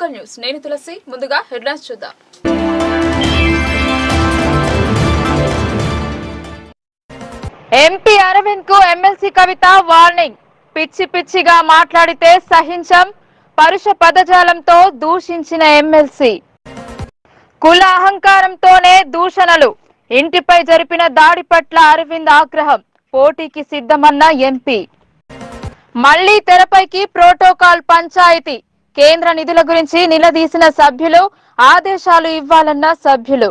Local news నేను తులసి ముందుగా headlines చూద్దాం ఎంపీ అరవింద్ కు ఎమ్మెల్సీ కవిత వార్నింగ్ పిచ్చి పిచ్చిగా మాట్లాడితే సహించం పరుష పదజాలంతో దూషించిన ఎమ్మెల్సీ కుల అహంకారంతోనే దూషణలు ఇంటిపై జరిపిన దాడి పట్ల అరవింద్ ఆగ్రహం పోటీకి సిద్ధమన్న ఎంపీ మళ్లీ తెరపైకి ప్రోటోకాల్ పంచాయతీ కేంద్ర నిధుల గురించి నిలదీసిన సభ్యులు ఆదేశాలు ఇవ్వాలన్న సభ్యులు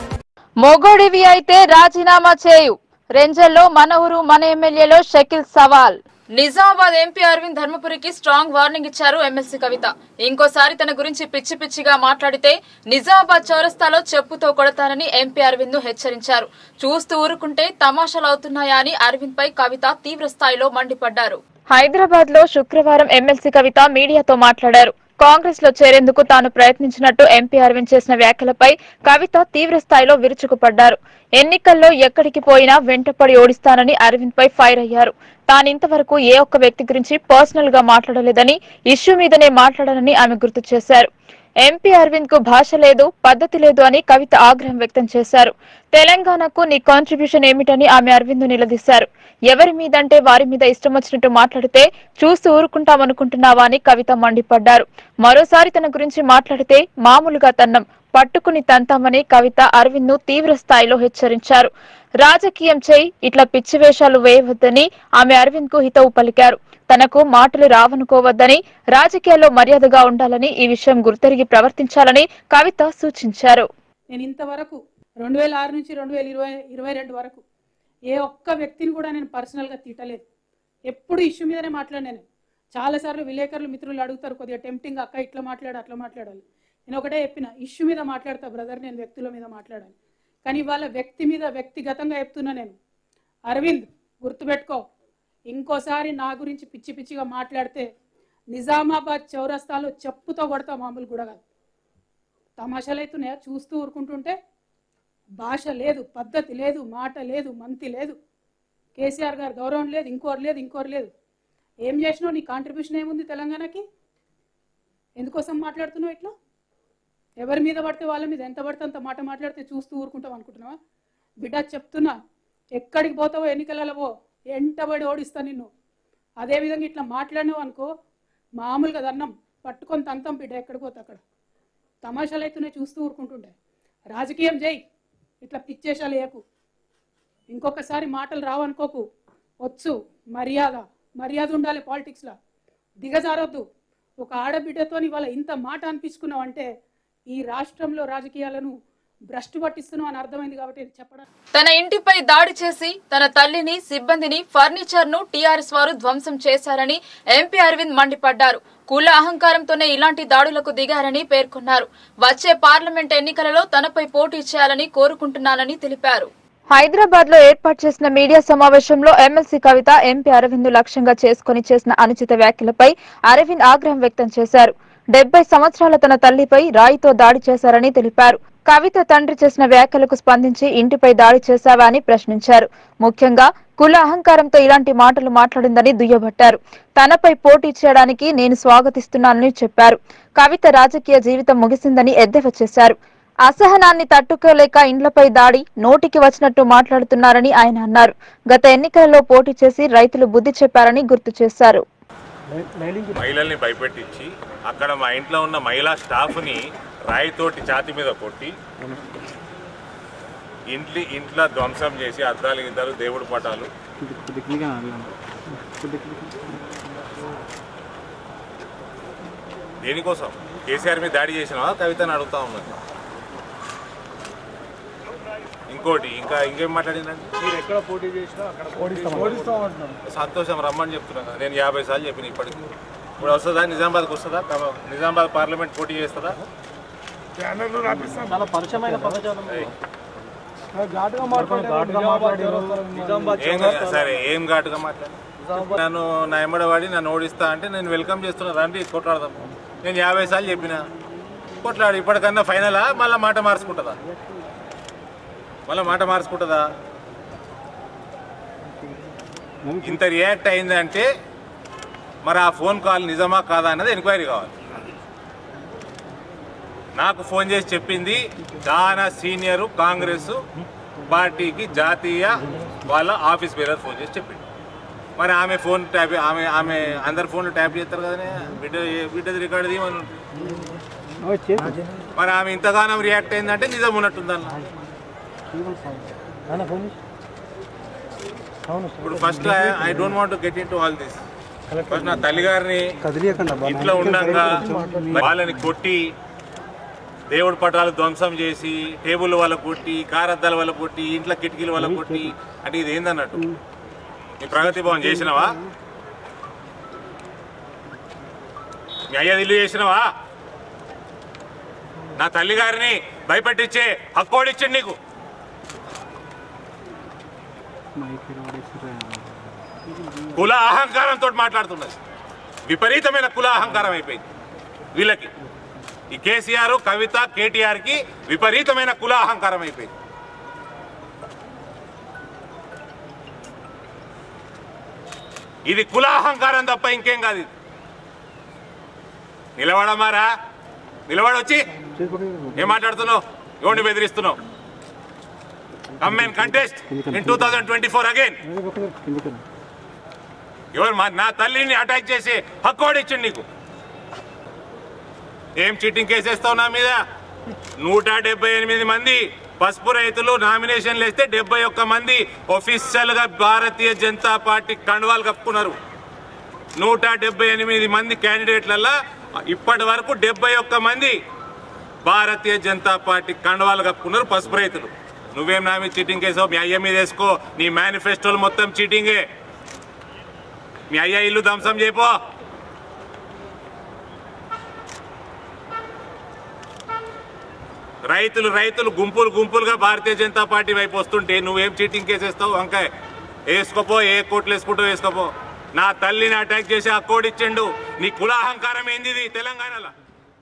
మొగోడివి అయితే రాజీనామా చేయు రెంజల్లో మన ఊరు మన ఎమ్మెల్యేలో షకిల్ సవాల్ నిజామాబాద్ ఎంపీ అరవింద్ ధర్మపురికి స్ట్రాంగ్ వార్నింగ్ ఇచ్చారు ఎమ్మెల్సీ కవిత ఇంకోసారి తన గురించి పిచ్చి పిచ్చిగా మాట్లాడితే నిజామాబాద్ చౌరస్తాలో చెప్పుతో కొడతానని ఎంపీ అరవింద్ ను హెచ్చరించారు చూస్తూ ఊరుకుంటే తమాషాలు అవుతున్నాయా అని అరవింద్ పై కవిత తీవ్ర స్థాయిలో మండిపడ్డారు హైదరాబాద్ లో శుక్రవారం ఎమ్మెల్సీ కవిత మీడియాతో మాట్లాడారు కాంగ్రెస్ లో చేరేందుకు తాను ప్రయత్నించినట్టు ఎంపీ అరవింద్ చేసిన వ్యాఖ్యలపై కవిత తీవ్ర స్థాయిలో విరుచుకుపడ్డారు ఎన్నికల్లో ఎక్కడికి పోయినా వెంటపడి ఓడిస్తానని అరవింద్ పై ఫైర్ అయ్యారు తానింతవరకు ఏ ఒక్క వ్యక్తి గురించి పర్సనల్ గా మాట్లాడలేదని ఇష్యూ మీదనే మాట్లాడానని ఆమె గుర్తు చేశారు ఎంపీ అరవింద్ కు భాష లేదు పద్ధతి లేదు అని కవిత ఆగ్రహం వ్యక్తం చేశారు తెలంగాణకు నీ కాంట్రిబ్యూషన్ ఏమిటని ఆమె అరవింద్ నిలదీశారు ఎవరి మీదంటే వారి మీద ఇష్టం వచ్చినట్టు మాట్లాడితే చూస్తూ ఊరుకుంటామనుకుంటున్నావా అని కవిత మండిపడ్డారు మరోసారి తన గురించి మాట్లాడితే మామూలుగా తన్నం పట్టుకుని తంతామని కవిత అరవింద్ ను తీవ్ర స్థాయిలో హెచ్చరించారు రాజకీయం చేయి ఇట్లా పిచ్చి వేషాలు వేయవద్దని ఆమె అరవింద్ కు హితవు పలికారు తనకు మాటలు రావనుకోవద్దని రాజకీయాల్లో మర్యాదగా ఉండాలని ఈ విషయం గుర్తెరిగి ప్రవర్తించాలని కవిత సూచించారు నేను ఇంతవరకు రెండు వేల ఆరు నుంచి రెండు వేల ఇరవై ఇరవై రెండు వరకు ఏ ఒక్క వ్యక్తిని కూడా నేను పర్సనల్గా తిట్టలేదు ఎప్పుడు ఇష్యూ మీదనే మాట్లాడినాను చాలాసార్లు విలేకరులు మిత్రులు అడుగుతారు కొద్దిగా టెంప్టింగ్ అక్క ఇట్లా మాట్లాడు అట్లా మాట్లాడాలి నేను ఒకటే చెప్పిన ఇష్యూ మీద మాట్లాడతా బ్రదర్ నేను వ్యక్తుల మీద మాట్లాడాలి కానీ ఇవాళ వ్యక్తి మీద వ్యక్తిగతంగా చెప్తున్నా నేను అరవింద్ గుర్తుపెట్టుకో ఇంకోసారి నా గురించి పిచ్చి పిచ్చిగా మాట్లాడితే నిజామాబాద్ చౌరస్తాలో చెప్పుతో కొడతా మామూలు కూడా కాదు తమాషాలు అవుతున్నాయా చూస్తూ ఊరుకుంటుంటే భాష లేదు పద్ధతి లేదు మాట లేదు మంతి లేదు కేసీఆర్ గారు గౌరవం లేదు ఇంకోరు లేదు ఇంకోరు లేదు ఏం చేసినావు నీ కాంట్రిబ్యూషన్ ఏముంది తెలంగాణకి ఎందుకోసం మాట్లాడుతున్నావు ఇట్లా ఎవరి మీద పడితే వాళ్ళ మీద ఎంత పడితే అంత మాట మాట్లాడితే చూస్తూ ఊరుకుంటావు అనుకుంటున్నావా బిడ్డ చెప్తున్నా ఎక్కడికి పోతావో ఎన్నికలలో పో ఎంటబడి ఓడిస్తా నిన్ను అదేవిధంగా ఇట్లా మాట్లాడినావు అనుకో మామూలుగా దన్నం పట్టుకొని తంతం బిడ్డ ఎక్కడికి పోతే అక్కడ తమాషాలు అయితేనే చూస్తూ ఊరుకుంటుండే రాజకీయం చేయి ఇట్లా పిచ్చేషాలు వేయకు ఇంకొకసారి మాటలు రావనుకోకు వచ్చు మర్యాద మర్యాద ఉండాలి పాలిటిక్స్లో దిగజారొద్దు ఒక ఆడబిడ్డతో ఇవాళ ఇంత మాట అనిపించుకున్నావు అంటే ఈ రాష్ట్రంలో రాజకీయాలను భ్రష్టు పట్టిస్తున్నావు అని అర్థమైంది కాబట్టి ఇది చెప్పడం తన ఇంటిపై దాడి చేసి తన తల్లిని సిబ్బందిని ఫర్నిచర్ ను టీఆర్ఎస్ వారు ధ్వంసం చేశారని ఎంపీ అరవింద్ మండిపడ్డారు కుల అహంకారంతోనే ఇలాంటి దాడులకు దిగారని పేర్కొన్నారు వచ్చే పార్లమెంట్ ఎన్నికలలో తనపై పోటీ చేయాలని కోరుకుంటున్నానని తెలిపారు హైదరాబాద్ లో ఏర్పాటు చేసిన మీడియా సమావేశంలో ఎమ్మెల్సీ కవిత ఎంపీ అరవింద్ లక్ష్యంగా చేసుకుని చేసిన అనుచిత వ్యాఖ్యలపై అరవింద్ ఆగ్రహం వ్యక్తం చేశారు డెబ్బై సంవత్సరాల తన తల్లిపై రాయితో దాడి చేశారని తెలిపారు కవిత తండ్రి చేసిన వ్యాఖ్యలకు స్పందించి ఇంటిపై దాడి చేశావా అని ప్రశ్నించారు ముఖ్యంగా కుల అహంకారంతో ఇలాంటి మాటలు మాట్లాడిందని దుయ్యబట్టారు తనపై పోటీ చేయడానికి నేను స్వాగతిస్తున్నానని చెప్పారు కవిత రాజకీయ జీవితం ముగిసిందని ఎద్దేవా చేశారు అసహనాన్ని తట్టుకోలేక ఇండ్లపై దాడి నోటికి వచ్చినట్టు మాట్లాడుతున్నారని ఆయన అన్నారు గత ఎన్నికలలో పోటీ చేసి రైతులు బుద్ధి చెప్పారని గుర్తు చేశారు మహిళల్ని భయపెట్టించి అక్కడ మా ఇంట్లో ఉన్న మహిళా స్టాఫ్ని రాయితోటి ఛాతి మీద కొట్టి ఇంట్లి ఇంట్లో ధ్వంసం చేసి అద్దాలు గిద్దాలు దేవుడి పటాలు దేనికోసం కేసీఆర్ మీద దాడి చేసినావా కవితను అడుగుతా ఉన్నది ఇంకోటి ఇంకా ఇంకేం మాట్లాడిందండి మీరు ఎక్కడ పోటీ చేసినా అక్కడ ఓడిస్తాం సంతోషం రమ్మని చెప్తున్నాను కదా నేను యాభై సార్లు చెప్పిన ఇప్పటికి ఇప్పుడు వస్తుందా నిజామాబాద్కి వస్తుందా కమ- నిజామాబాద్ పార్లమెంట్ పోటీ చేస్తుందా బ్యానర్లు రాపిస్తాం చాలా పరిచయమైన పదజాలం ఘాటుగా మాట్లాడారు నిజామాబాద్ ఏం సరే ఏం ఘాటుగా మాట్లాడు నన్ను నా ఎమ్మడవాడి నన్ను ఓడిస్తా అంటే నేను వెల్కమ్ చేస్తున్నా రండి కొట్లాడదాం నేను యాభై సార్లు చెప్పిన కొట్లాడు ఇప్పటికన్నా ఫైనలా మళ్ళీ మాట మార్చుకుంటుందా మళ్ళీ మాట మార్చుకుంటుందా ఇంత రియాక్ట్ అయిందంటే మరి ఆ ఫోన్ కాల్ నిజమా కాదా అనేది ఎంక్వైరీ కావాలి నాకు ఫోన్ చేసి చెప్పింది చాలా సీనియరు కాంగ్రెస్ పార్టీకి జాతీయ వాళ్ళ ఆఫీస్ బేరర్ ఫోన్ చేసి చెప్పింది మరి ఆమె ఫోన్ ట్యాప్ ఆమె ఆమె అందరు ఫోన్లు ట్యాప్ చేస్తారు కదనే బిడ్డ బిడ్డది రికార్డు తీయమని మరి ఆమె ఇంతగానం రియాక్ట్ అయిందంటే నిజం ఉన్నట్టుందన్న ఇప్పుడు first I don't want get into all this first నా తల్లిగారిని ఇంట్లో ఉండగా వాళ్ళని కొట్టి దేవుడి పటాలు ధ్వంసం చేసి టేబుల్ వల్ల కొట్టి కారద్దాల వల్ల కొట్టి ఇంట్లో కిటికీల వల్ల కొట్టి అంటే ఇది ఏందన్నట్టు నీ ప్రగతి భవన్ చేసినవా మీ అయ్యది ఇల్లు చేసినవా నా తల్లి గారిని భయపెట్టించే హక్కోడిచ్చింది నీకు కుల అహంకారంతో మాట్లాడుతున్నది విపరీతమైన కుల అహంకారం అయిపోయింది వీళ్ళకి ఈ కేసీఆర్ కవిత కేటీఆర్ కి విపరీతమైన కుల అహంకారం అయిపోయింది ఇది కుల అహంకారం తప్ప ఇంకేం కాదు ఇది నిలబడమారా నిలబడొచ్చి ఏం మాట్లాడుతున్నావు ఎవరిని బెదిరిస్తున్నావు come contest in two thousand twenty four again ఎవరు మా నా తల్లిని అటాక్ చేసి హక్కు ఇచ్చిండు నీకు ఏం చీటింగ్ కేసు వేస్తావు నా మీద నూట డెబ్బై ఎనిమిది మంది పసుపు రైతులు నామినేషన్లు వేస్తే డెబ్బై ఒక్క మంది ఒఫీషియల్ గా భారతీయ జనతా పార్టీ కండువాలు కప్పుకున్నారు నూట డెబ్బై ఎనిమిది మంది క్యాండిడేట్లల్లో ఇప్పటి వరకు డెబ్బై ఒక్క మంది భారతీయ జనతా పార్టీ కండువాలు కప్పుకున్నారు పసుపు రైతులు నువ్వేం నా మీద చీటింగ్ కేసావు మీ అయ్య మీద వేసుకో నీ మేనిఫెస్టోలు మొత్తం చీటింగే మీ అయ్య ఇల్లు ధ్వంసం చేయపో రైతులు రైతులు గుంపులు గుంపులుగా భారతీయ జనతా పార్టీ వైపు వస్తుంటే నువ్వేం చీటింగ్ కేసు వేస్తావు వంకాయ వేసుకోపో ఏ కోట్లు వేసుకుంటూ వేసుకోపో నా తల్లిని అటాక్ చేసి ఆ కోడ్ ఇచ్చిండు నీ కులాహంకారం ఏంది ఇది తెలంగాణలో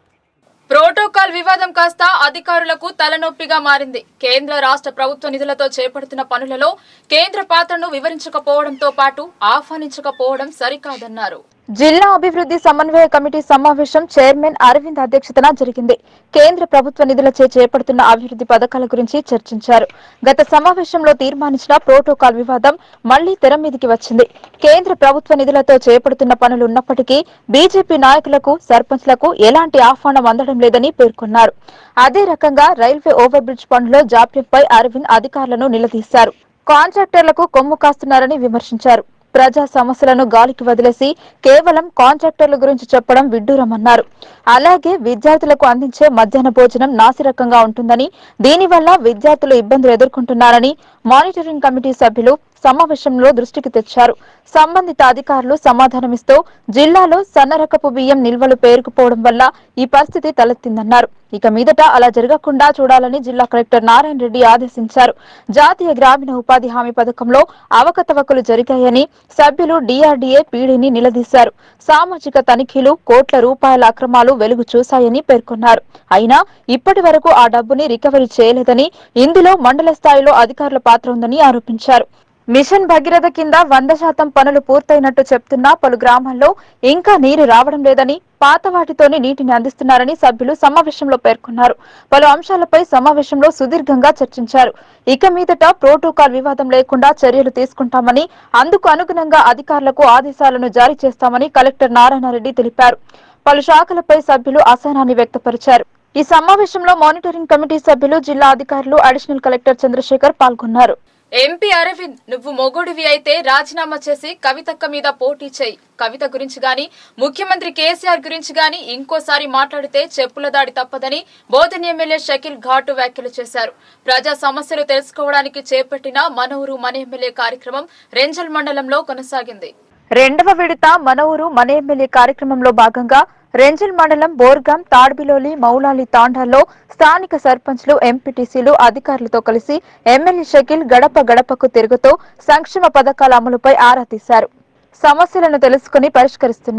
ప్రోటోకాల్ వివాదం కాస్త అధికారులకు తలనొప్పిగా మారింది కేంద్ర రాష్ట్ర ప్రభుత్వ నిధులతో చేపడుతున్న పనులలో కేంద్ర పాత్రను వివరించకపోవడంతో పాటు ఆహ్వానించకపోవడం సరికాదన్నారు జిల్లా అభివృద్ధి సమన్వయ కమిటీ సమావేశం చైర్మన్ అరవింద్ అధ్యక్షతన జరిగింది కేంద్ర ప్రభుత్వ నిధులచే చేపడుతున్న అభివృద్ధి పథకాల గురించి చర్చించారు గత సమావేశంలో తీర్మానించిన ప్రోటోకాల్ వివాదం మళ్లీ తెర మీదికి వచ్చింది కేంద్ర ప్రభుత్వ నిధులతో చేపడుతున్న పనులు ఉన్నప్పటికీ బీజేపీ నాయకులకు సర్పంచ్లకు ఎలాంటి ఆహ్వానం అందడం లేదని పేర్కొన్నారు అదే రకంగా రైల్వే ఓవర్ బ్రిడ్జ్ పనుల్లో జాప్యంపై అరవింద్ అధికారులను నిలదీశారు కాంట్రాక్టర్లకు కొమ్ము కాస్తున్నారని విమర్శించారు ప్రజా సమస్యలను గాలికి వదిలేసి కేవలం కాంట్రాక్టర్ల గురించి చెప్పడం విడ్డూరమన్నారు అలాగే విద్యార్థులకు అందించే మధ్యాహ్న భోజనం నాసిరకంగా ఉంటుందని దీనివల్ల విద్యార్థులు ఇబ్బందులు ఎదుర్కొంటున్నారని మానిటరింగ్ కమిటీ సభ్యులు సమావేశంలో దృష్టికి తెచ్చారు సంబంధిత అధికారులు సమాధానమిస్తూ జిల్లాలో సన్నరకపు బియ్యం నిల్వలు పేరుకుపోవడం వల్ల ఈ పరిస్థితి తలెత్తిందన్నారు ఇక మీదట అలా జరగకుండా చూడాలని జిల్లా కలెక్టర్ నారాయణ రెడ్డి ఆదేశించారు జాతీయ గ్రామీణ ఉపాధి హామీ పథకంలో అవకతవకలు జరిగాయని సభ్యులు డీఆర్డీఏ పీడీని నిలదీశారు సామాజిక తనిఖీలు కోట్ల రూపాయల అక్రమాలు వెలుగు చూశాయని పేర్కొన్నారు అయినా ఇప్పటి వరకు ఆ డబ్బుని రికవరీ చేయలేదని ఇందులో మండల స్థాయిలో అధికారుల పాత్ర ఉందని ఆరోపించారు మిషన్ భగీరథ కింద వంద శాతం పనులు పూర్తయినట్టు చెప్తున్నా పలు గ్రామాల్లో ఇంకా నీరు రావడం లేదని పాత వాటితోనే నీటిని అందిస్తున్నారని సభ్యులు సమావేశంలో పేర్కొన్నారు పలు అంశాలపై సమావేశంలో సుదీర్ఘంగా చర్చించారు ఇక మీదట ప్రోటోకాల్ వివాదం లేకుండా చర్యలు తీసుకుంటామని అందుకు అనుగుణంగా అధికారులకు ఆదేశాలను జారీ చేస్తామని కలెక్టర్ నారాయణరెడ్డి తెలిపారు పలు శాఖలపై సభ్యులు అసహనాన్ని వ్యక్తపరిచారు ఈ సమావేశంలో మానిటరింగ్ కమిటీ సభ్యులు జిల్లా అధికారులు అడిషనల్ కలెక్టర్ చంద్రశేఖర్ పాల్గొన్నారు ఎంపీ అరవింద్ నువ్వు మొగుడివి అయితే రాజీనామా చేసి కవితక్క మీద పోటీ చేయి కవిత గురించి గాని ముఖ్యమంత్రి కేసీఆర్ గురించి గాని ఇంకోసారి మాట్లాడితే చెప్పుల దాడి తప్పదని బోధన్ ఎమ్మెల్యే షకీల్ ఘాటు వ్యాఖ్యలు చేశారు ప్రజా సమస్యలు తెలుసుకోవడానికి చేపట్టిన మన ఊరు మన ఎమ్మెల్యే కార్యక్రమం రెంజల్ మండలంలో కొనసాగింది రెండవ విడత మన ఊరు మన ఎమ్మెల్యే కార్యక్రమంలో భాగంగా రెంజల్ మండలం బోర్గాం తాడ్బిలోలి మౌలాలి తాండాల్లో స్థానిక సర్పంచ్లు ఎంపీటీసీలు అధికారులతో కలిసి ఎమ్మెల్యే షకీల్ గడప గడపకు తిరుగుతూ సంక్షేమ పథకాల అమలుపై ఆరా తీశారు సమస్యలను తెలుసుకుని పరిష్కరిస్తున్నారు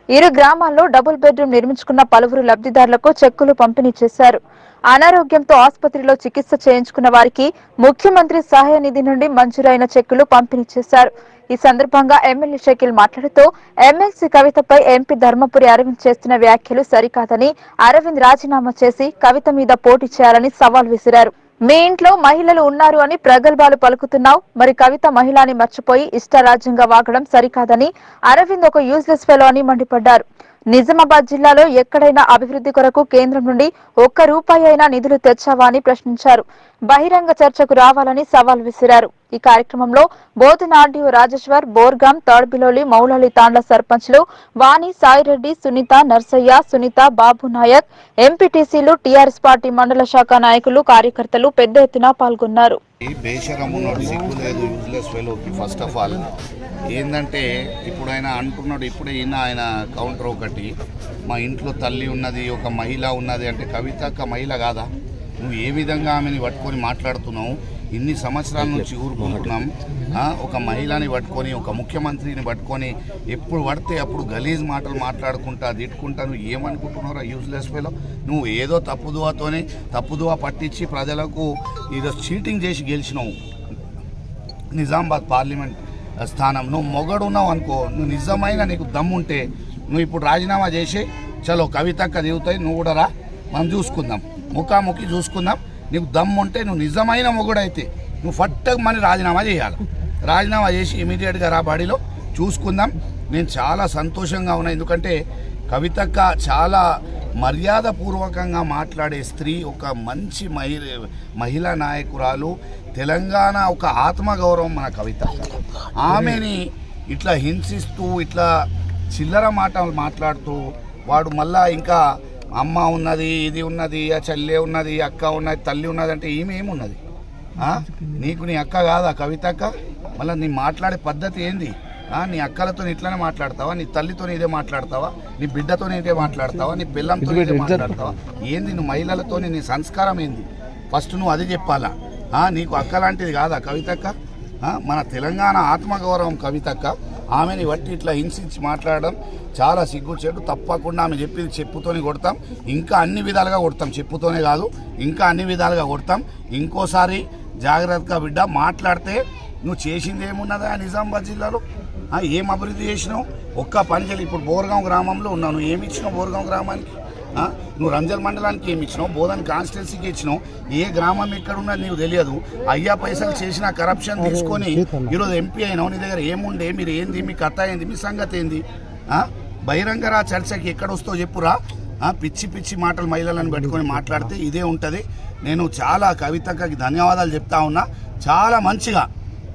ఇరు గ్రామాల్లో డబుల్ బెడ్రూమ్ నిర్మించుకున్న పలువురు లబ్ధిదారులకు చెక్కులు పంపిణీ చేశారు అనారోగ్యంతో ఆసుపత్రిలో చికిత్స చేయించుకున్న వారికి ముఖ్యమంత్రి సహాయ నిధి నుండి మంజూరైన చెక్కులు పంపిణీ చేశారు ఈ సందర్భంగా ఎమ్మెల్యే షకీల్ మాట్లాడుతూ ఎమ్మెల్సీ కవితపై ఎంపీ ధర్మపురి అరవింద్ చేస్తున్న వ్యాఖ్యలు సరికాదని అరవింద్ రాజీనామా చేసి కవిత మీద పోటీ చేయాలని సవాల్ విసిరారు మీ ఇంట్లో మహిళలు ఉన్నారు అని ప్రగల్భాలు పలుకుతున్నావు మరి కవిత మహిళని మర్చిపోయి ఇష్టరాజ్యంగా వాగడం సరికాదని అరవింద్ ఒక యూజ్లెస్ ఫెలో అని మండిపడ్డారు నిజామాబాద్ జిల్లాలో ఎక్కడైనా అభివృద్ధి కొరకు కేంద్రం నుండి ఒక్క రూపాయి అయినా నిధులు తెచ్చావా అని ప్రశ్నించారు బహిరంగ చర్చకు రావాలని సవాల్ విసిరారు ఈ కార్యక్రమంలో బోధన ఆర్డీఓ రాజేశ్వర్ బోర్గాం తాడ్బిలోలి మౌలాలి తాండ్ల సర్పంచ్లు వాణి సాయిరెడ్డి సునీత నర్సయ్య సునీత బాబు నాయక్ ఎంపీటీసీలు టీఆర్ఎస్ పార్టీ మండల శాఖ నాయకులు కార్యకర్తలు పెద్ద ఎత్తున పాల్గొన్నారు ఈ బేషరం ఉన్నాడు సిగ్గు లేదు యూజ్లెస్ ఫెలోకి ఫస్ట్ ఆఫ్ ఆల్ ఏంటంటే ఇప్పుడు ఆయన అంటున్నాడు ఇప్పుడే ఈయన ఆయన కౌంటర్ ఒకటి మా ఇంట్లో తల్లి ఉన్నది ఒక మహిళ ఉన్నది అంటే కవిత ఒక మహిళ కాదా నువ్వు ఏ విధంగా ఆమెని పట్టుకొని మాట్లాడుతున్నావు ఇన్ని సంవత్సరాల నుంచి ఊరుకుంటున్నాం ఆ, ఒక మహిళని పట్టుకొని ఒక ముఖ్యమంత్రిని పట్టుకొని ఎప్పుడు పడితే అప్పుడు గలీజ్ మాటలు మాట్లాడుకుంటా తిట్టుకుంటా నువ్వు ఏమనుకుంటున్నావు యూజ్లెస్ ఫెలో నువ్వు ఏదో తప్పుదువాతోనే తప్పుదువా పట్టించి ప్రజలకు ఈరోజు చీటింగ్ చేసి గెలిచినావు నిజామాబాద్ పార్లమెంట్ స్థానం నువ్వు మొగడు ఉన్నావు అనుకో నువ్వు నిజమైన నీకు దమ్ముంటే నువ్వు ఇప్పుడు రాజీనామా చేసి చలో కవితక్క దిగుతాయి నువ్వు కూడా రా మనం చూసుకుందాం ముఖాముఖి చూసుకుందాం నీకు దమ్ముంటే నువ్వు నిజమైన మొగుడైతే నువ్వు ఫట్టకు మని రాజీనామా చేయాలి రాజీనామా చేసి ఇమీడియట్గా రా బాడీలో చూసుకుందాం నేను చాలా సంతోషంగా ఉన్నా ఎందుకంటే కవితక్క చాలా మర్యాదపూర్వకంగా మాట్లాడే స్త్రీ ఒక మంచి మహిళ మహిళా నాయకురాలు తెలంగాణ ఒక ఆత్మగౌరవం మన కవిత ఆమెని ఇట్లా హింసిస్తూ ఇట్లా చిల్లర మాటలు మాట్లాడుతూ వాడు మళ్ళా ఇంకా అమ్మ ఉన్నది ఇది ఉన్నది ఆ చెల్లె ఉన్నది అక్క ఉన్నది తల్లి ఉన్నది అంటే ఈమె ఏమున్నది ఆ? నీకు నీ అక్క కాదా కవితక్క మళ్ళీ నీ మాట్లాడే పద్ధతి ఏంది ఆ? నీ అక్కలతో ఇట్లానే మాట్లాడతావా నీ తల్లితో ఇదే మాట్లాడతావా నీ బిడ్డతో ఇదే మాట్లాడతావా నీ పిల్లంతో ఇదే మాట్లాడతావా ఏంది నువ్వు మహిళలతో నీ సంస్కారం ఏంది ఫస్ట్ నువ్వు అది చెప్పాలా ఆ? నీకు అక్క లాంటిది కాదా కవితక్క ఆ? మన తెలంగాణ ఆత్మగౌరవం కవితక్క ఆమెని బట్టి ఇట్లా హింసించి మాట్లాడడం చాలా సిగ్గుచేటు తప్పకుండా ఆమె చెప్పింది చెప్పుతోనే కొడతాం ఇంకా అన్ని విధాలుగా కొడతాం చెప్పుతోనే కాదు ఇంకా అన్ని విధాలుగా కొడతాం ఇంకోసారి జాగ్రత్తగా బిడ్డ మాట్లాడితే నువ్వు చేసింది ఏమున్నదా నిజామాబాద్ జిల్లాలో ఆ, ఏం అభివృద్ధి చేసినావు ఒక్క పని చేయలేదు ఇప్పుడు బోర్గాం గ్రామంలో ఉన్నావు నువ్వు ఏమి ఇచ్చినావు బోర్గాం గ్రామానికి ఆ? నువ్వు రంజల్ మండలానికి ఏమి ఇచ్చినావు బోధన్ కాన్స్టిట్యున్సీకి ఇచ్చినావు ఏ గ్రామం ఎక్కడ ఉన్నది నీకు తెలియదు అయ్యా పైసలు చేసిన కరప్షన్ తీసుకొని ఈరోజు ఎంపీ అయినావు నీ దగ్గర ఏముండే మీరు ఏంది మీ కథ ఏంది మీ సంగతి ఏంది ఆ? బహిరంగ రా చర్చకి ఎక్కడ వస్తావు చెప్పురా ఆ, పిచ్చి పిచ్చి మాటలు మహిళలను పెట్టుకొని మాట్లాడితే ఇదే ఉంటుంది నేను చాలా కవితకి ధన్యవాదాలు చెప్తా ఉన్నా చాలా మంచిగా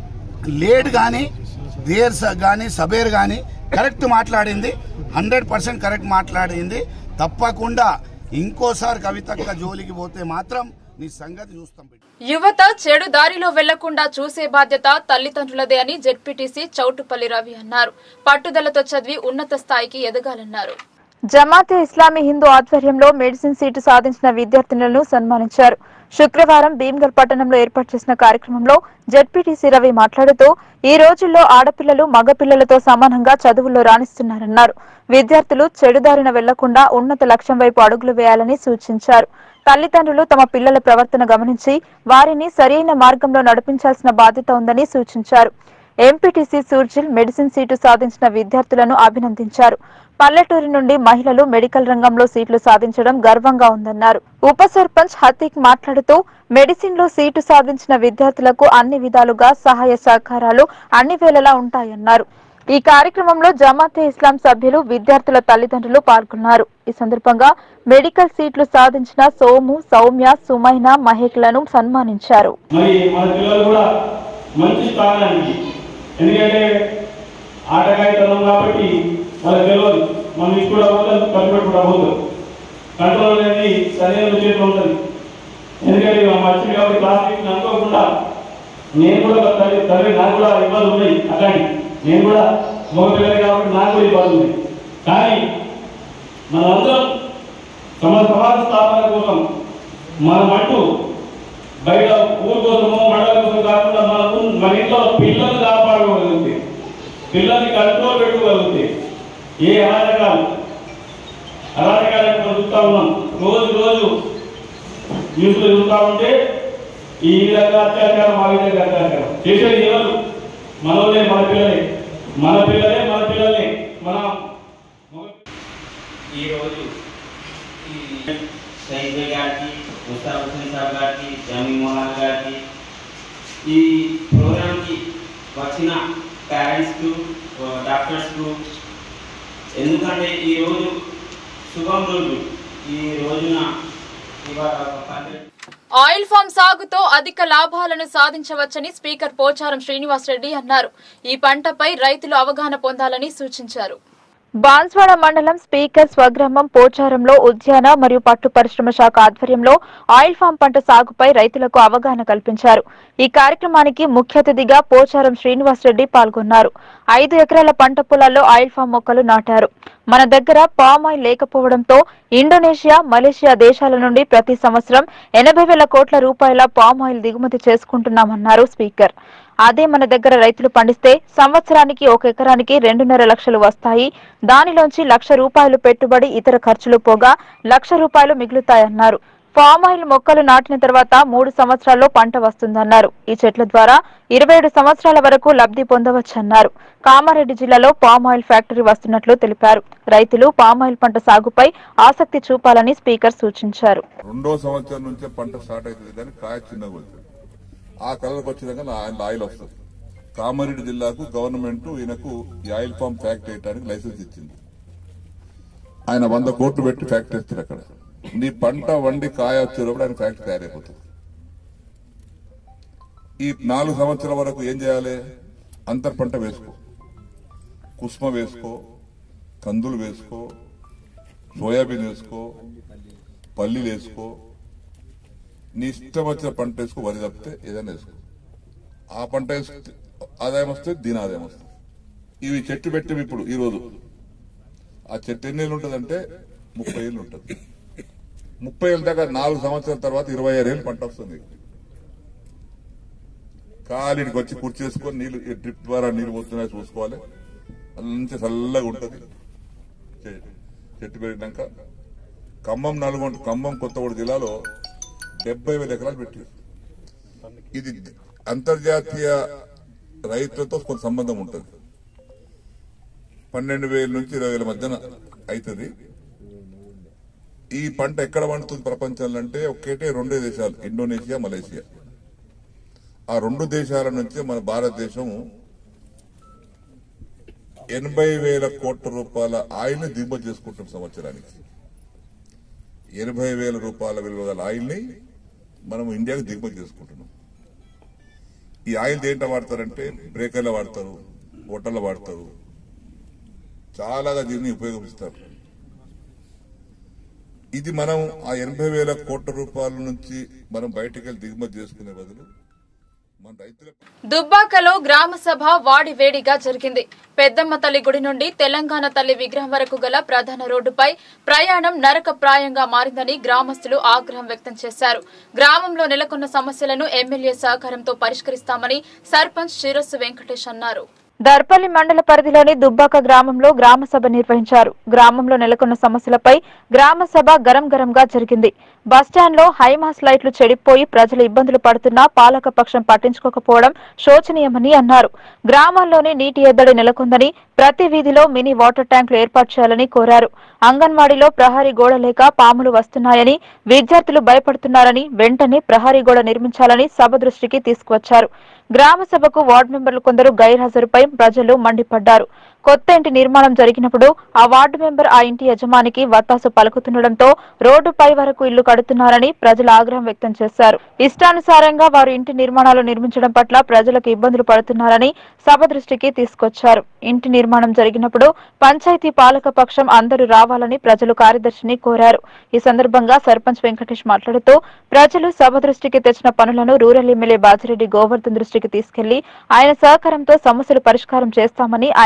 లేట్ కానీ దేర్ కానీ సబేర్ కానీ కరెక్ట్ మాట్లాడింది హండ్రెడ్ పర్సెంట్ కరెక్ట్ మాట్లాడింది తప్పకుండా ఇంకోసారి కవితక్క జోలికి పోతే మాత్రం నీ సంగతి చూస్తాం బిడ్డ. యువత చెడు దారిలో వెళ్లకుండా చూసే బాధ్యత తల్లిదండ్రులదే అని జెడ్పీటీసీ చౌటుపల్లి రవి అన్నారు పట్టుదలతో చదివి ఉన్నత స్థాయికి ఎదగాలన్నారు జమాతే ఇస్లామీ హిందూ ఆధ్వర్యంలో మెడిసిన్ సీటు సాధించిన విద్యార్థినులను సన్మానించారు శుక్రవారం భీమ్గల్ పట్టణంలో ఏర్పాటు చేసిన కార్యక్రమంలో జెడ్పీటీసీ రవి మాట్లాడుతూ ఈ రోజుల్లో ఆడపిల్లలు మగపిల్లలతో సమానంగా చదువుల్లో రాణిస్తున్నారన్నారు విద్యార్థులు చెడుదారిన వెళ్లకుండా ఉన్నత లక్ష్యం వైపు అడుగులు వేయాలని సూచించారు తల్లిదండ్రులు తమ పిల్లల ప్రవర్తన గమనించి వారిని సరైన మార్గంలో నడిపించాల్సిన బాధ్యత ఉందని సూచించారు ఎంపీటీసీ సూర్జిల్ మెడిసిన్ సీటు సాధించిన విద్యార్థులను అభినందించారు పల్లెటూరి నుండి మహిళలు మెడికల్ రంగంలో సీట్లు సాధించడం గర్వంగా ఉందన్నారు ఉప సర్పంచ్ హతీక్ మాట్లాడుతూ మెడిసిన్ లో సీటు సాధించిన విద్యార్థులకు అన్ని విధాలుగా సహాయ సహకారాలు అన్ని వేళలా ఉంటాయన్నారు ఈ కార్యక్రమంలో జమాతే ఇస్లాం సభ్యులు విద్యార్థుల తల్లిదండ్రులు పాల్గొన్నారు ఈ సందర్భంగా మెడికల్ సీట్లు సాధించిన సోము సౌమ్య సుమైన మహేక్లను సన్మానించారు మరి మన పిల్లలు కూడా మంచి స్థానానికి ఎందుకంటే ఆటగాడితనం కాబట్టి వాళ్ళకి తెలియదు మనం ఇది కూడా పోతాం కంట్రోల్ కూడా పోతాం కంట్రోల్ అనేది సరైన చేతిలో ఉంటుంది ఎందుకంటే మా వచ్చింది కాబట్టి క్లాస్ తీసుకుని అనుకోకుండా నేను కూడా ఒక తల్లి తల్లి నాకు కూడా ఇబ్బందులు ఉన్నాయి అట్లాంటి నేను కూడా మగ పిల్లలు కాబట్టి నాకు కూడా ఇబ్బంది ఉంది కానీ మనందరం సమ సమాజ స్థాపన కోసం మనమంటూ బయట ఊరు కోసమో మండల కోసం కాకుండా మన ఊరు- మన ఇంట్లో పిల్లల్ని కాపాడగలిగితే పిల్లల్ని కంట్రోల్ పెట్టుకోగలిగితే ఏ అరాచకాలు అరాచకాలు మనం చూస్తూ ఉన్నాం రోజు రోజు న్యూస్లో చూస్తూ ఉంటే ఈ విధంగా అత్యాచారం ఆ విధంగా అత్యాచారం చేసేది ఎవరు మనోళ్ళే మన పిల్లలే మన పిల్లలే మన పిల్లలే మన మగ- ఈరోజు ఈ సైద్ గారికి ముస్తాఫ్ హుసేన్ సాబ్ గారికి జమీ మోహన్ గారికి ఈ ప్రోగ్రామ్కి వచ్చిన పేరెంట్స్కు డాక్టర్స్కు ఎందుకంటే ఈరోజు శుభం రోజు ఈ రోజున ఇవాళ ఒక పన్నెండు ఆయిల్ ఫామ్ సాగుతో అధిక లాభాలను సాధించవచ్చని స్పీకర్ పోచారం శ్రీనివాస్ రెడ్డి అన్నారు ఈ పంటపై రైతులు అవగాహన పొందాలని సూచించారు బాన్స్వాడ మండలం స్పీకర్ స్వగ్రామం పోచారంలో ఉద్యాన మరియు పట్టు పరిశ్రమ శాఖ ఆధ్వర్యంలో ఆయిల్ ఫామ్ పంట సాగుపై రైతులకు అవగాహన కల్పించారు ఈ కార్యక్రమానికి ముఖ్య అతిథిగా పోచారం శ్రీనివాస్ రెడ్డి పాల్గొన్నారు ఐదు ఎకరాల పంట పొలాల్లో ఆయిల్ ఫామ్ మొక్కలు నాటారు మన దగ్గర పామ్ ఆయిల్ లేకపోవడంతో ఇండోనేషియా మలేషియా దేశాల నుండి ప్రతి సంవత్సరం ఎనభై వేల కోట్ల రూపాయల పామ్ ఆయిల్ దిగుమతి చేసుకుంటున్నామన్నారు స్పీకర్ అదే మన దగ్గర రైతులు పండిస్తే సంవత్సరానికి ఒక ఎకరానికి రెండున్నర లక్షలు వస్తాయి దానిలోంచి లక్ష రూపాయలు పెట్టుబడి ఇతర ఖర్చులు పోగా లక్ష రూపాయలు మిగులుతాయన్నారు పామ్ ఆయిల్ మొక్కలు నాటిన తర్వాత మూడు సంవత్సరాల్లో పంట వస్తుందన్నారు ఈ చెట్ల ద్వారా ఇరవై ఏడు సంవత్సరాల వరకు లబ్ధి పొందవచ్చన్నారు కామారెడ్డి జిల్లాలో పామ్ ఆయిల్ ఫ్యాక్టరీ వస్తున్నట్లు తెలిపారు రైతులు పామ్ ఆయిల్ పంట సాగుపై ఆసక్తి చూపాలని స్పీకర్ సూచించారు రెండో సంవత్సరం నుంచే పంట స్టార్ట్ అవుతుంది కానీ కాయ చిన్నగా వస్తుంది ఆ కలర్కి వచ్చినాక నా- ఆయన ఆయిల్ వస్తుంది కామారెడ్డి జిల్లాకు గవర్నమెంట్ ఈయనకు ఈ ఆయిల్ ఫామ్ ఫ్యాక్టరీ వేయడానికి లైసెన్స్ ఇచ్చింది ఆయన వంద కోట్లు పెట్టి ఫ్యాక్టరీ ఇస్తారు అక్కడ నీ పంట వండి కాయ వచ్చేటప్పుడు ఆయన ఫ్యాక్టరీ తయారైపోతుంది ఈ నాలుగు సంవత్సరాల వరకు ఏం చేయాలి అంతర్ పంట వేసుకో కుస్మ వేసుకో కందులు వేసుకో సోయాబీన్ వేసుకో పల్లీలు వేసుకో నీ ఇష్టం వచ్చిన పంట వేసుకో వరి తప్పితే ఏదైనా వేసుకో ఆ పంట వేసుకుంటే ఆదాయం వస్తే దీని ఆదాయం వస్తుంది ఇవి చెట్టు పెట్టాము ఇప్పుడు ఈ రోజు ఆ చెట్టు ఎన్ని ఏళ్ళు ఉంటుందంటే ముప్పై ఏళ్ళు ఉంటుంది ముప్పై ఏళ్ళ దాకా నాలుగు సంవత్సరాల తర్వాత ఇరవై ఆరు ఏళ్ళు పంట వస్తుంది కాలిడికి వచ్చి కూర్చేసుకొని నీళ్లు ఈ డ్రిప్ ద్వారా నీళ్లు పోతున్నాయి చూసుకోవాలి అల్ల నుంచి చల్లగా ఉంటుంది చె- చెట్టు పెరిగినాక ఖమ్మం నల్గొండ ఖమ్మం కొత్తగూడ జిల్లాలో డెబ్బై వేల ఎకరాలు పెట్టి ఇది అంతర్జాతీయ రైతులతో కొంత సంబంధం ఉంటుంది పన్నెండు వేల నుంచి ఇరవై వేల మధ్యన అవుతుంది ఈ పంట ఎక్కడ పండుతుంది ప్రపంచంలో అంటే ఒకేటే రెండే దేశాలు ఇండోనేషియా మలేషియా ఆ రెండు దేశాల నుంచి మన భారతదేశం ఎనభై వేల కోట్ల రూపాయల ఆయిల్ ని దిగుమతి చేసుకుంటాం సంవత్సరానికి ఎనభై వేల రూపాయల విలువ గల ఆయిల్ ని మనం ఇండియాకి దిగుమతి చేసుకుంటున్నాం ఈ ఆయిల్ దేంట్లో వాడతారంటే బ్రేకర్లో వాడతారు హోటల్లో వాడతారు చాలాగా దీన్ని ఉపయోగిస్తారు ఇది మనం ఆ ఎనభై వేల కోట్ల రూపాయల నుంచి మనం బయటికి వెళ్ళి దిగుమతి చేసుకునే బదులు మన రైతుల దుబ్బాకలో గ్రామ సభ వాడి వేడిగా జరిగింది పెద్దమ్మ తల్లి గుడి నుండి తెలంగాణ తల్లి విగ్రహం వరకు గల ప్రధాన రోడ్డుపై ప్రయాణం నరకప్రాయంగా మారిందని గ్రామస్తులు ఆగ్రహం వ్యక్తం చేశారు గ్రామంలో నెలకొన్న సమస్యలను ఎమ్మెల్యే సహకారంతో పరిష్కరిస్తామని సర్పంచ్ శిరస్సు వెంకటేష్ అన్నారు దర్పల్లి మండల పరిధిలోని దుబ్బాక గ్రామంలో గ్రామ సభ నిర్వహించారు గ్రామంలో నెలకొన్న సమస్యలపై గ్రామ సభ గరం గరంగా జరిగింది బస్టాండ్లో హైమాస్ లైట్లు చెడిపోయి ప్రజలు ఇబ్బందులు పడుతున్నా పాలక పక్షం పట్టించుకోకపోవడం శోచనీయమని అన్నారు గ్రామాల్లోని నీటి ఎద్దడి నెలకొందని ప్రతి వీధిలో మినీ వాటర్ ట్యాంకులు ఏర్పాటు చేయాలని కోరారు అంగన్వాడీలో ప్రహరీ గోడ లేక పాములు వస్తున్నాయని విద్యార్థులు భయపడుతున్నారని వెంటనే ప్రహరీ గోడ నిర్మించాలని సభ దృష్టికి తీసుకువచ్చారు గ్రామ సభకు వార్డు మెంబర్లు కొందరు గైర్హాజరుపై ప్రజలు మండిపడ్డారు కొత్త ఇంటి నిర్మాణం జరిగినప్పుడు ఆ వార్డు మెంబర్ ఆ ఇంటి యజమానికి వత్తాసు పలుకుతుండటంతో రోడ్డుపై వరకు ఇల్లు కడుతున్నారని ప్రజలు ఆగ్రహం వ్యక్తం చేశారు ఇష్టానుసారంగా వారు ఇంటి నిర్మాణాలు నిర్మించడం పట్ల ప్రజలకు ఇబ్బందులు పడుతున్నారని సభ దృష్టికి తీసుకొచ్చారు ఇంటి నిర్మాణం జరిగినప్పుడు పంచాయతీ పాలక పక్షం అందరూ రావాలని ప్రజలు కార్యదర్శిని కోరారు ఈ సందర్భంగా సర్పంచ్ వెంకటేష్ మాట్లాడుతూ ప్రజలు సభ దృష్టికి తెచ్చిన పనులను రూరల్ ఎమ్మెల్యే బాజిరెడ్డి గోవర్ధన్ దృష్టికి తీసుకెళ్లి ఆయన సహకారంతో సమస్యలు పరిష్కారం చేస్తామని ఆయన హామీ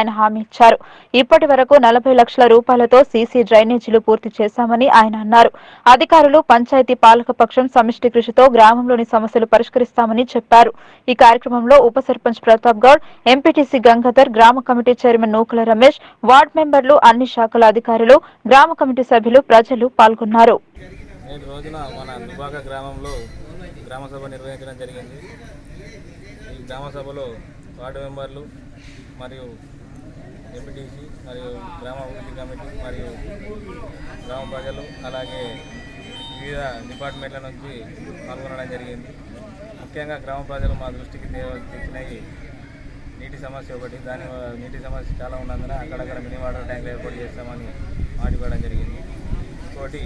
ఇచ్చారు ఇప్పటి వరకు నలభై లక్షల రూపాయలతో సీసీ డ్రైనేజీలు పూర్తి చేశామని ఆయన అన్నారు అధికారులు పంచాయతీ పాలకపక్షం సమిష్టి కృషితో గ్రామంలోని సమస్యలు పరిష్కరిస్తామని చెప్పారు ఈ కార్యక్రమంలో ఉప సర్పంచ్ ప్రతాప్ గౌడ్ ఎంపీటీసీ గంగాధర్ గ్రామ committee chairman Nukula Ramesh ward మెంబర్లు అన్ని శాఖల అధికారులు గ్రామ కమిటీ సభ్యులు ప్రజలు పాల్గొన్నారు నేటి రోజున మన దుబాక గ్రామంలో గ్రామ సభ నిర్వహించడం జరిగింది ఈ గ్రామ సభలో వార్డు మెంబర్లు మరియు ఎంపీటీసీ మరియు గ్రామ అభివృద్ధి కమిటీ మరియు గ్రామ ప్రజలు అలాగే వివిధ డిపార్ట్మెంట్ల నుంచి పాల్గొనడం జరిగింది ముఖ్యంగా గ్రామ ప్రజలు మా దృష్టికి తే- తెచ్చినవి నీటి సమస్య ఒకటి దాని నీటి సమస్య చాలా ఉన్నందున అక్కడక్కడ మినీ వాటర్ ట్యాంకులు ఏర్పాటు చేస్తామని మాటివ్వడం జరిగింది ఇంకోటి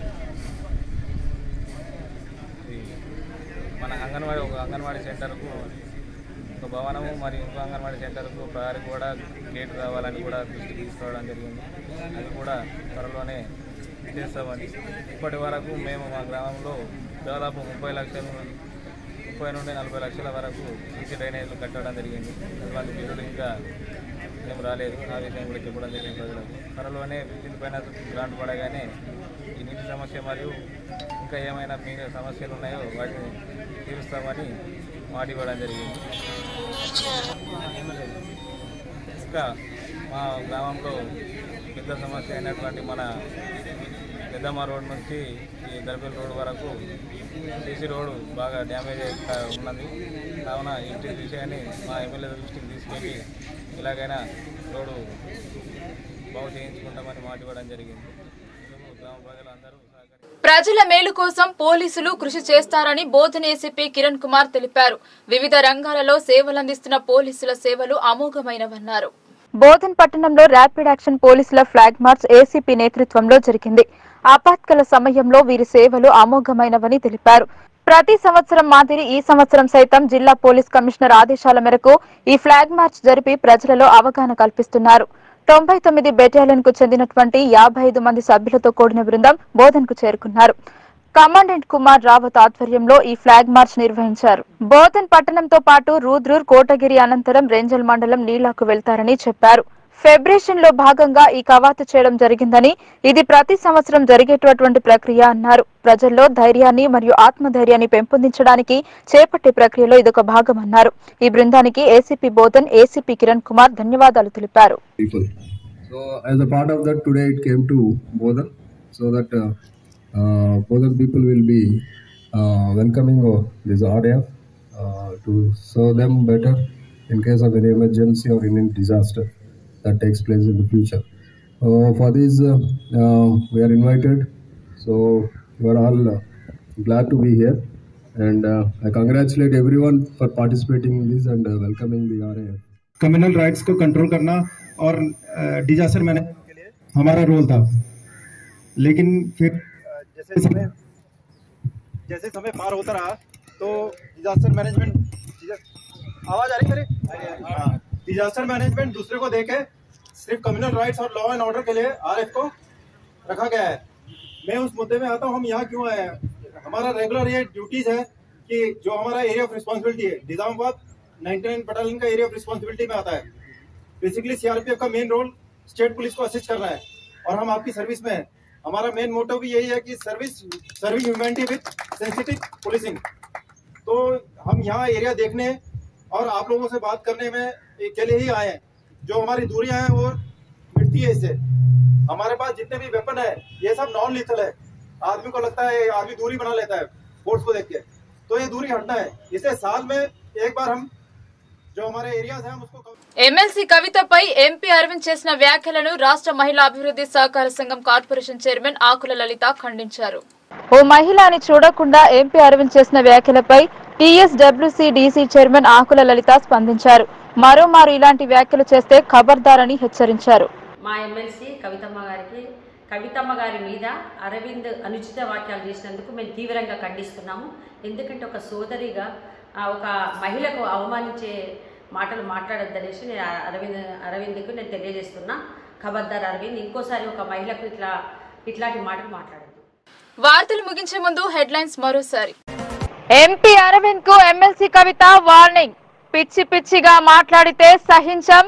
ఈ మన అంగన్వాడీ ఒక అంగన్వాడీ సెంటర్కు ఒక భవనము మరియు ఇంకో అంగన్వాడీ సెంటర్కు ప్రహారీ కూడా గేట్ రావాలని కూడా దృష్టికి తీసుకోవడం జరిగింది అది కూడా త్వరలోనే చేస్తామని ఇప్పటి వరకు మేము మా గ్రామంలో దాదాపు ముప్పై లక్షలు ముప్పై నుండి నలభై లక్షల వరకు సీసీ డ్రైనేజీలు కట్టడం జరిగింది అటువంటి బిల్లులు ఇంకా ఏం రాలేదు ఆ విషయం కూడా చెప్పడం జరిగింది ప్రజలకు త్వరలోనే విద్యుత్ పైన గ్రాంట్ పడగానే ఈ నీటి సమస్య మరియు ఇంకా ఏమైనా మీ సమస్యలు ఉన్నాయో వాటిని తీరుస్తామని మాట ఇవ్వడం జరిగింది ఇంకా మా గ్రామంలో పెద్ద సమస్య అయినటువంటి మన పెద్దమ్మ రోడ్ నుంచి ఈ దర్బెల్ రోడ్ వరకు సీసీ రోడ్డు బాగా డ్యామేజ్ అయి ఉన్నది కావున ఇంటి విషయాన్ని మా ఎమ్మెల్యే దృష్టికి తీసుకెళ్ళి ఇలాగైనా రోడ్డు బాగు చేయించుకుంటామని మాట ఇవ్వడం జరిగింది మేము గ్రామ ప్రజలందరూ సహకరి ప్రజల మేలు కోసం పోలీసులు కృషి చేస్తారని బోధన ఏసీపీ కిరణ్ కుమార్ తెలిపారు వివిధ రంగాలలో సేవలందిస్తున్న పోలీసుల సేవలు అమోఘమైనవన్నారు బోధన్ పట్టణంలో ర్యాపిడ్ యాక్షన్ పోలీసుల ఫ్లాగ్ మార్చ్ ఏసీపీ నేతృత్వంలో జరిగింది ఆపత్కల సమయంలో వీరి సేవలు అమోఘమైనవని తెలిపారు ప్రతి సంవత్సరం మాదిరి ఈ సంవత్సరం సైతం జిల్లా పోలీస్ కమిషనర్ ఆదేశాల మేరకు ఈ ఫ్లాగ్ మార్చ్ జరిపి ప్రజలలో అవగాహన కల్పిస్తున్నారు తొంభై తొమ్మిది బెటాలియన్ కు చెందినటువంటి యాభై ఐదు మంది సభ్యులతో కూడిన బృందం బోధన్ కు చేరుకున్నారు కమాండెంట్ కుమార్ రావత్ ఆధ్వర్యంలో ఈ ఫ్లాగ్ మార్చ్ నిర్వహించారు బోధన్ పట్టణంతో పాటు రూద్రూర్ కోటగిరి అనంతరం రేంజల్ మండలం నీలాకు వెళ్తారని చెప్పారు ఫెబ్రేషన్ లో భాగంగా ఈ కవాతు చేయడం జరిగిందని ఇది ప్రతి సంవత్సరం జరిగేటటువంటి ప్రక్రియ అన్నారు ప్రజల్లో ధైర్యాన్ని మరియు ఆత్మధైర్యాన్ని పెంపొందించడానికి చేపట్టే ప్రక్రియలో ఇదొక భాగం అన్నారు ఈ బృందానికి ఏసీపీ బోధన్ ఏసీపీ కిరణ్ కుమార్ ధన్యవాదాలు తెలిపారు people. So as a part of that, today it came to Bodhan, so that uh, uh, Bodhan people will be uh, welcoming uh, this RAF uh, to serve them better in case of any emergency or any disaster that takes place in the future. Uh, for this, uh, uh, we are invited, so we are all uh, glad to be here, and uh, I congratulate everyone for participating in this and uh, welcoming the RAF. Communal riots को control करना और disaster management के लिए हमारा role था लेकिन फिर अ, जैसे समय जैसे समय पार होता रहा तो डिजास्टर मैनेजमेंट आवाज आ रही मेरी डिजास्टर मैनेजमेंट दूसरे को देखे सिर्फ कम्युनल राइट्स और लॉ एंड ऑर्डर के लिए आरएफ को रखा गया है मैं उस मुद्दे में आता हूँ हम यहाँ क्यों आए हैं हमारा रेगुलर ये ड्यूटीज है कि जो हमारा एरिया ऑफ रिस्पॉन्सिबिलिटी है निजामाबाद 99 बटालियन का एरिया ऑफ रिस्पॉन्सिबिलिटी में आता है बेसिकली सीआरपीएफ का मेन रोल स्टेट पुलिस को असिस्ट करना है और हम आपकी सर्विस में हैं हमारा मेन मोटिव भी यही है कि service serving humanity with sensitive policing तो हम यहाँ एरिया देखने और आप लोगों से बात करने में के लिए ही आए हैं जो हमारी दूरियां हैं वो मिटती है इससे हमारे पास जितने भी वेपन है ये सब नॉन लीथल है आदमी को लगता है आदमी दूरी बना लेता है फोर्स को देख के तो ये दूरी हटना है इसे साल में एक बार हम जो हमारे एरियाज हैं हम उसको cover- ఎమ్మెల్సీ కవితపై ఎంపీ అరవింద్ చేసిన వ్యాఖ్యలను రాష్ట్ర మహిళా అభివృద్ధి సహకార సంఘం కార్పొరేషన్ చైర్మన్ ఆకుల లలిత ఖండించారు ఓ మహిళ అని చూడకుండా ఎంపీ అరవింద్ చేసిన వ్యాఖ్యలపై టీఎస్డబ్ల్యూసీ డీసీ చైర్మన్ ఆకుల లలిత స్పందించారు మరోమారు ఇలాంటి వ్యాఖ్యలు చేస్తే ఖబర్దారని హెచ్చరించారు మా ఎమ్మెల్సీ కవితమ్మ గారికి కవితమ్మ గారి మీద అరవింద్ అనుచిత వాక్యాలు చేసినందుకు మేము తీవ్రంగా ఖండిస్తున్నాము ఎందుకంటే ఒక సోదరిగా ఆ, ఒక మహిళకు అవమానించే మాటలు మాట్లాడొద్దనేసి నేను ఆ అరవింద్ అరవింద్కు నేను తెలియజేస్తున్నా ఖబర్దార్ అరవింద్ ఇంకోసారి ఒక మహిళకు ఇట్లా ఇట్లాంటి మాటలు మాట్లాడద్దు వార్తలు ముగించే ముందు హెడ్లైన్స్ మరోసారి ఎంపీ అరవింద్ కు ఎమ్మెల్సీ కవిత వార్నింగ్ పిచ్చి పిచ్చిగా మాట్లాడితే సహించం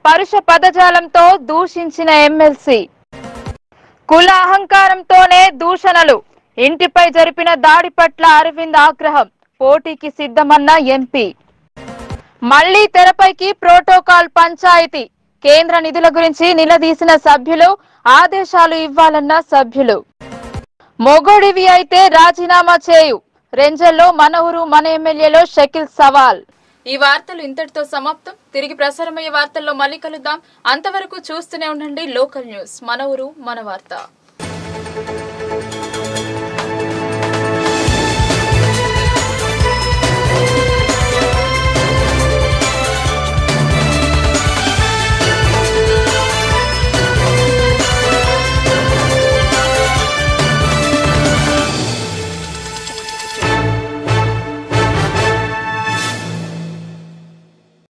పరుష పదజాలంతో దూషించిన ఎమ్మెల్సీ కుల అహంకారంతోనే దూషణలు ఇంటిపై జరిపిన దాడి పట్ల అరవింద్ ఆగ్రహం పోటీకి సిద్ధమన్న ఎంపీ మళ్లీ తెరపైకి ప్రోటోకాల్ పంచాయతీ కేంద్ర నిధుల గురించి నిలదీసిన సభ్యులు ఆదేశాలు ఇవ్వాలన్న సభ్యులు మొగోడివి అయితే రాజీనామా చేయు రెంజల్లో మన ఊరు మన ఎమ్మెల్యేలో షకిల్ సవాల్ ఈ వార్తలు ఇంతటితో సమాప్తం తిరిగి ప్రసారమయ్యే వార్తల్లో మళ్ళీ కలుద్దాం అంతవరకు చూస్తూనే ఉండండి లోకల్ న్యూస్ మన ఊరు మన వార్త